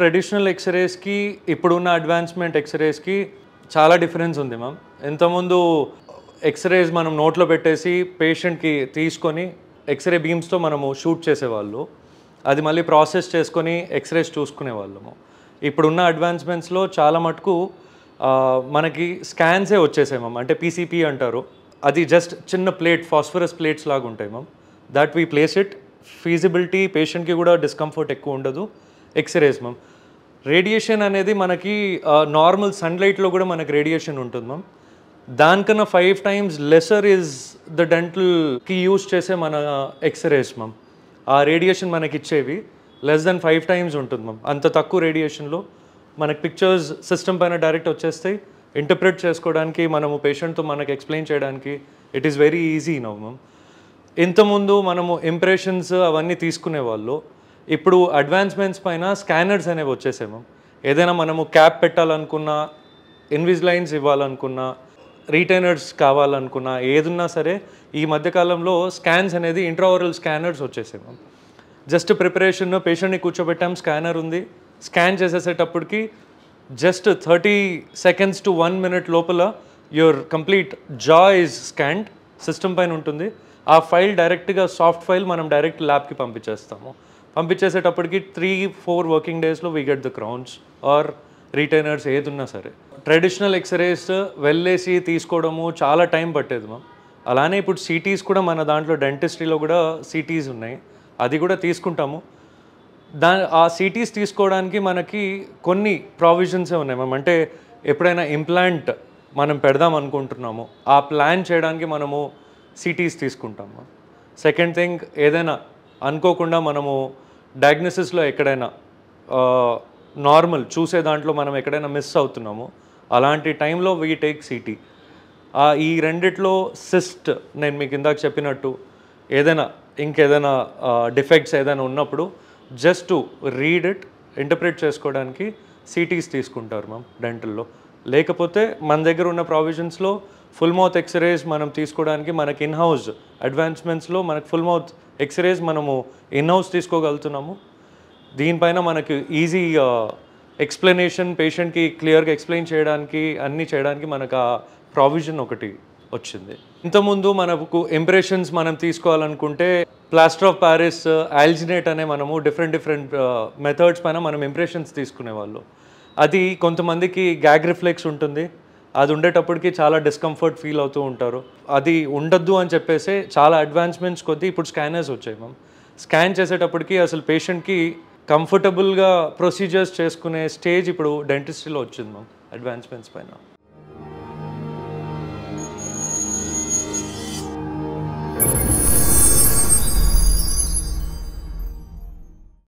traditional ఎక్స్రేస్కి ఇప్పుడున్న advancement ఎక్స్రేస్కి చాలా difference ఉంది మ్యామ్ ఇంతకుముందు ఎక్స్రేస్ మనం నోట్లో పెట్టేసి పేషెంట్కి తీసుకొని ఎక్స్రే బీమ్స్తో మనము షూట్ చేసేవాళ్ళు అది మళ్ళీ ప్రాసెస్ చేసుకొని ఎక్స్రేస్ చూసుకునే వాళ్ళము ఇప్పుడున్న అడ్వాన్స్మెంట్స్లో చాలా మటుకు ఆ, మనకి స్కాన్సే వచ్చేసాయి మ్యామ్ అంటే పీసీపీ అంటారు అది జస్ట్ చిన్న ప్లేట్ ఫాస్ఫరస్ ప్లేట్స్ లాగా ఉంటాయి ma'am that we place it feasibility పేషెంట్కి కూడా డిస్కంఫర్ట్ ఎక్కువ ఉండదు ఎక్స్రేస్ మ్యామ్ రేడియేషన్ అనేది మనకి నార్మల్ సన్లైట్లో కూడా మనకి రేడియేషన్ ఉంటుంది మ్యామ్ దానికన్నా five times lesser is the డెంటల్కి యూజ్ చేసే మన ఎక్స్రేస్ మ్యామ్ ఆ రేడియేషన్ మనకి ఇచ్చేవి లెస్ దెన్ ఫైవ్ టైమ్స్ ఉంటుంది మ్యామ్ అంత తక్కువ రేడియేషన్లో మనకి పిక్చర్స్ సిస్టమ్ పైన డైరెక్ట్ వచ్చేస్తాయి ఇంటర్ప్రిట్ చేసుకోవడానికి మనము పేషెంట్తో మనకి ఎక్స్ప్లెయిన్ చేయడానికి it is very easy now ma'am ఇంతకుముందు మనము ఇంప్రెషన్స్ అవన్నీ తీసుకునే వాళ్ళు ఇప్పుడు అడ్వాన్స్మెంట్స్ పైన స్కానర్స్ అనేవి వచ్చేసాయి మ్యామ్ ఏదైనా మనము క్యాప్ పెట్టాలనుకున్నా ఇన్విజిలైన్స్ ఇవ్వాలనుకున్నా రీటైనర్స్ కావాలనుకున్నా ఏదున్నా సరే ఈ మధ్యకాలంలో స్కాన్స్ అనేది ఇంట్రావరల్ స్కానర్స్ వచ్చేసాయి మ్యామ్ జస్ట్ ప్రిపరేషన్ పేషెంట్ని కూర్చోబెట్టాం స్కానర్ ఉంది స్కాన్ చేసేసేటప్పటికి just thirty seconds to one minute లోపల your complete jaw is scanned system పైన ఉంటుంది ఆ ఫైల్ డైరెక్ట్గా సాఫ్ట్ ఫైల్ మనం డైరెక్ట్ ల్యాబ్కి పంపించేస్తాము పంపించేసేటప్పటికి త్రీ ఫోర్ వర్కింగ్ డేస్లో we get the crowns or retainers ఏది ఉన్నా సరే ట్రెడిషనల్ ఎక్స్రేస్ వెళ్ళేసి తీసుకోవడము చాలా టైం పట్టేది మ్యామ్ అలానే ఇప్పుడు సిటీస్ కూడా మన దాంట్లో డెంటిస్ట్రీలో కూడా సిటీస్ ఉన్నాయి అది కూడా తీసుకుంటాము దా ఆ సిటీస్ తీసుకోవడానికి మనకి కొన్ని ప్రావిజన్సే ఉన్నాయి మ్యామ్ అంటే ఎప్పుడైనా ఇంప్లాంట్ మనం పెడదాం అనుకుంటున్నాము ఆ ప్లాన్ చేయడానికి మనము సిటీస్ తీసుకుంటాము సెకండ్ థింగ్ ఏదైనా అనుకోకుండా మనము డయాగ్నోసిస్లో ఎక్కడైనా నార్మల్ చూసే దాంట్లో మనం ఎక్కడైనా మిస్ అవుతున్నాము అలాంటి టైంలో వీ టేక్ సిటీ ఈ రెండిట్లో సిస్ట్ నేను మీకు ఇందాక చెప్పినట్టు ఏదైనా ఇంకేదైనా డిఫెక్ట్స్ ఏదైనా ఉన్నప్పుడు just to read it interpret చేసుకోవడానికి సిటీస్ తీసుకుంటారు మ్యామ్ డెంటల్లో లేకపోతే మన దగ్గర ఉన్న ప్రావిజన్స్లో ఫుల్ మౌత్ ఎక్స్రేస్ మనం తీసుకోవడానికి మనకి ఇన్ హౌస్ అడ్వాన్స్మెంట్స్లో మనకి ఫుల్ మౌత్ ఎక్స్రేస్ మనము ఇన్ హౌస్ తీసుకోగలుగుతున్నాము దీనిపైన మనకు ఈజీ ఎక్స్ప్లెనేషన్ పేషెంట్కి క్లియర్గా ఎక్స్ప్లెయిన్ చేయడానికి అన్నీ చేయడానికి మనకు ఆ ప్రావిజన్ ఒకటి వచ్చింది ఇంతకుముందు మనకు ఇంప్రెషన్స్ మనం తీసుకోవాలనుకుంటే ప్లాస్టర్ ఆఫ్ ప్యారిస్ ఆల్జినేట్ అనే మనము డిఫరెంట్ డిఫరెంట్ మెథడ్స్ పైన మనం ఇంప్రెషన్స్ తీసుకునేవాళ్ళు అది కొంతమందికి గ్యాగ్ రిఫ్లెక్స్ ఉంటుంది అది ఉండేటప్పటికి చాలా డిస్కంఫర్ట్ ఫీల్ అవుతూ ఉంటారు అది ఉండద్దు అని చెప్పేసి చాలా అడ్వాన్స్మెంట్స్ కొద్దీ ఇప్పుడు స్కానర్స్ వచ్చాయి మ్యామ్ స్కాన్ చేసేటప్పటికి అసలు పేషెంట్కి కంఫర్టబుల్గా ప్రొసీజర్స్ చేసుకునే స్టేజ్ ఇప్పుడు డెంటిస్ట్రీలో వచ్చింది మ్యామ్ అడ్వాన్స్మెంట్స్ పైన